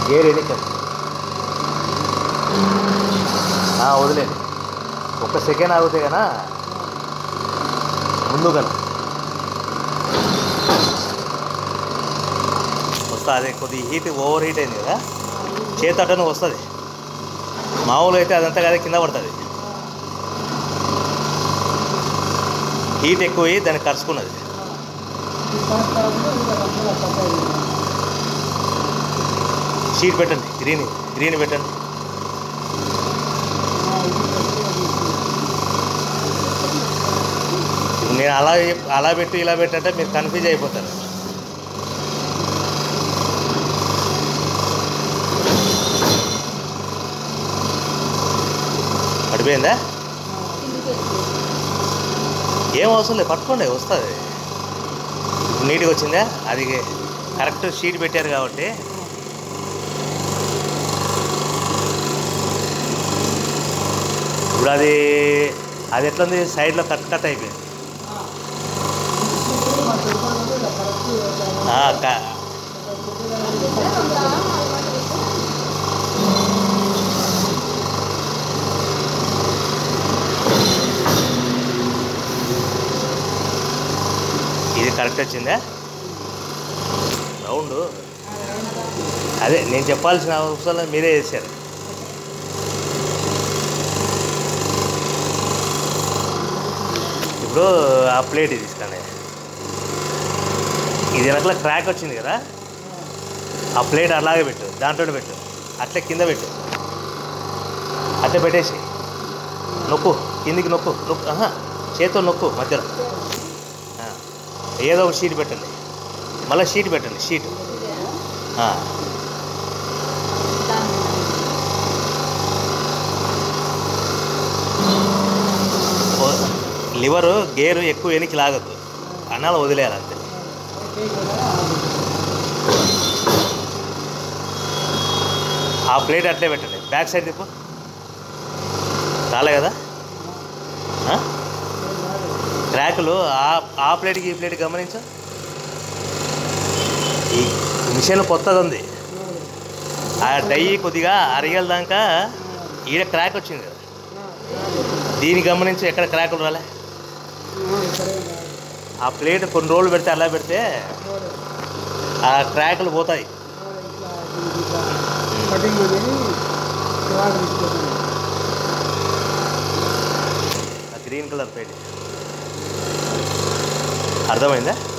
Gear ఎన్నికండి వదిలేండి ఒక్క second ఆగితే కన్నా ముందు కన్నా వస్తా అదే కొద్ది హీట్ ఓవర్ హీట్ అయింది కదా చేతి అట్టను వస్తుంది మామూలు అయితే అదంతా కదా కింద పడుతుంది హీట్ ఎక్కువ అయ్యి దాన్ని కరుచుకున్నది షీట్ పెట్టండి గ్రీన్ గ్రీన్ పెట్టండి ఇప్పుడు నేను అలా చెప్- అలా పెట్టు ఇలా పెట్టంటే మీరు కన్ఫ్యూజ్ అయిపోతారు పడిపోయిందా ఏం అవసరం లేదు పట్టుకోండి వస్తుంది నీట్గా వచ్చిందా అది కరెక్ట్ షీట్ పెట్టారు కాబట్టి ఇప్పుడు అది అది ఎట్లుంది సైడ్లో కట్ కట్ అయిపోయింది ఆ, క- ఇది కరెక్ట్ వచ్చిందా రౌండ్ అదే నేను చెప్పాల్సిన అవసరం లేదు, మీరే చేశారు ఇప్పుడు ఆ ప్లేట్ ఇది తీసుకోండి ఇది వెనకల క్రాక్ వచ్చింది కదా ఆ ప్లేట్ అలాగే పెట్టు దాంట్లో పెట్టు అట్లే కింద పెట్టు అట్లే పెట్టేసి నొక్కు కిందికి నొక్కు నొక్కు ఆహా చేతితో నొక్కు మధ్యలో ఆ, ఏదో ఒక షీట్ పెట్టండి మళ్ళీ షీట్ పెట్టండి షీట్ ఆ, ఓ- లివరు గేరు ఎక్కువ వెనక్కి లాగద్దు అన్నాలు వదిలేయాలి అంతే ఆ ప్లేట్ అట్లే పెట్టండి బ్యాక్ సైడ్ తిప్పు రాలే కదా ఆ? క్రాకులు ఆ ఆ ప్లేట్కి ఈ ప్లేట్ గమనించు ఈ మిషన్ కొత్తది ఉంది ఆ డై కొద్దిగా అరిగేల దాకా ఈడ క్రాక్ వచ్చింది కదా దీన్ని గమనించి ఎక్కడ క్రాకులు రాలే ఆ ప్లేట్ కొన్ని రోజులు పెడితే అలా పెడితే ఆ క్రాకులు పోతాయి కటింగ్ అనేది క్రాక్ తీసుకుంటుంది ఆ గ్రీన్ కలర్ ప్లేట్ అర్థమైందా